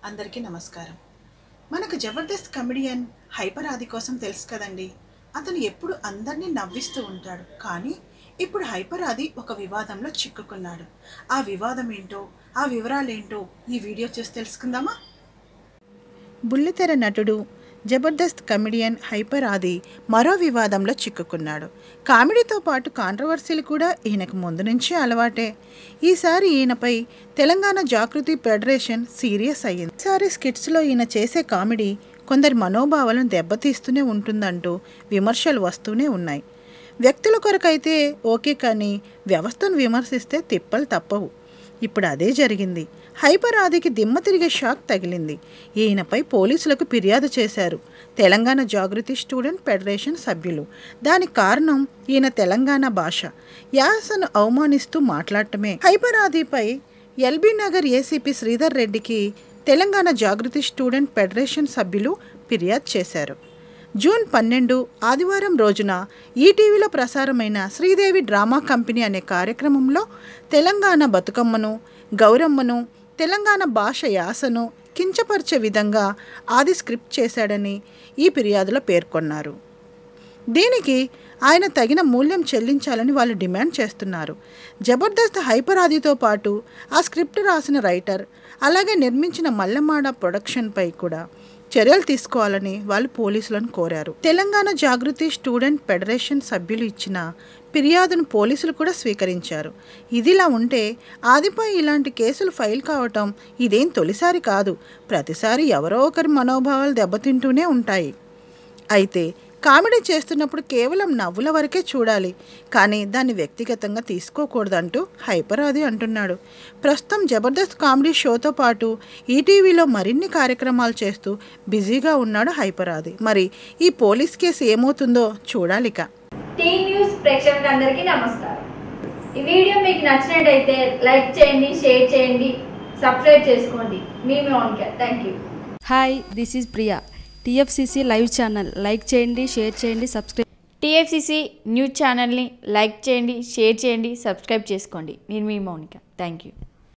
అందరికీ నమస్కారం మనకు జబర్దస్త్ కమెడియన్ హైపర్ ఆది కోసం తెలుసు కదండి అతను ఎప్పుడు అందరినీ నవ్విస్తూ ఉంటాడు కానీ ఇప్పుడు హైపర్ ఆది ఒక వివాదంలో చిక్కుకున్నాడు ఆ వివాదం ఏంటో ఆ వివరాలేంటో ఈ వీడియో చూసి తెలుసుకుందామా బుల్లితెర నటుడు జబర్దస్త్ కమెడియన్ హైపర్ ఆది మరో వివాదంలో చిక్కుకున్నాడు కామెడీతో పాటు కాంట్రవర్సీలు కూడా ఈయనకు ముందు నుంచే అలవాటే ఈసారి ఈయనపై తెలంగాణ జాగృతి ఫెడరేషన్ సీరియస్ అయ్యింది ఈసారి స్కిట్స్లో ఈయన చేసే కామెడీ కొందరి మనోభావాలను దెబ్బతీస్తూనే ఉంటుందంటూ విమర్శలు వస్తూనే ఉన్నాయి వ్యక్తుల కొరకైతే ఓకే కానీ వ్యవస్థను విమర్శిస్తే తిప్పలు తప్పవు ఇప్పుడు అదే జరిగింది హైపర్ ఆదికి దిమ్మ తిరిగే షాక్ తగిలింది ఈయనపై పోలీసులకు ఫిర్యాదు చేశారు తెలంగాణ జాగృతి స్టూడెంట్ ఫెడరేషన్ సభ్యులు దానికి కారణం ఈయన తెలంగాణ భాష యాసను అవమానిస్తూ మాట్లాడటమే హైపర్ ఆదిపై ఎల్బీ నగర్ ఏసీపీ శ్రీధర్ రెడ్డికి తెలంగాణ జాగృతి స్టూడెంట్ ఫెడరేషన్ సభ్యులు ఫిర్యాదు చేశారు జూన్ పన్నెండు ఆదివారం రోజున ఈటీవీలో ప్రసారమైన శ్రీదేవి డ్రామా కంపెనీ అనే కార్యక్రమంలో తెలంగాణ బతుకమ్మను గౌరమ్మను తెలంగాణ భాష యాసను కించపరిచే విధంగా ఆది స్క్రిప్ట్ చేశాడని ఈ ఫిర్యాదులో పేర్కొన్నారు దీనికి ఆయన తగిన మూల్యం చెల్లించాలని వాళ్ళు డిమాండ్ చేస్తున్నారు జబర్దస్త్ హైపర్ ఆదితో పాటు ఆ స్క్రిప్ట్ రాసిన రైటర్ అలాగే నిర్మించిన మల్లెమాడ ప్రొడక్షన్పై కూడా చర్యలు తీసుకోవాలని వాళ్ళు పోలీసులను కోరారు తెలంగాణ జాగృతి స్టూడెంట్ ఫెడరేషన్ సభ్యులు ఇచ్చిన ఫిర్యాదును పోలీసులు కూడా స్వీకరించారు ఇదిలా ఉంటే ఆదిపై ఇలాంటి కేసులు ఫైల్ కావటం ఇదేం తొలిసారి కాదు ప్రతిసారి ఎవరో ఒకరి మనోభావాలు దెబ్బతింటూనే ఉంటాయి అయితే కామెడీ చేస్తున్నప్పుడు కేవలం నవ్వుల వరకే చూడాలి కానీ దాన్ని వ్యక్తిగతంగా తీసుకోకూడదంటూ హైపర్ ఆది అంటున్నాడు ప్రస్తుతం జబర్దస్త్ కామెడీ షోతో పాటు ఈటీవీలో మరిన్ని కార్యక్రమాలు చేస్తూ బిజీగా ఉన్నాడు హైపర్ ఆది మరి ఈ పోలీస్ కేసు ఏమవుతుందో చూడాలిక టీ న్యూస్ ప్రేక్షకులందరికీ నమస్కారం ఈ వీడియో మీకు నచ్చినట్టయితే లైక్ చేయండి షేర్ చేయండి సబ్స్క్రైబ్ చేసుకోండి మీ Mounika thank you hi this is Priya TFCC live channel like చేయండి షేర్ చేయండి సబ్స్క్రైబ్ టీఎఫ్సిసి న్యూస్ ఛానల్ని లైక్ చేయండి షేర్ చేయండి సబ్స్క్రైబ్ చేసుకోండి నేను మీ మౌనిక థ్యాంక్ యూ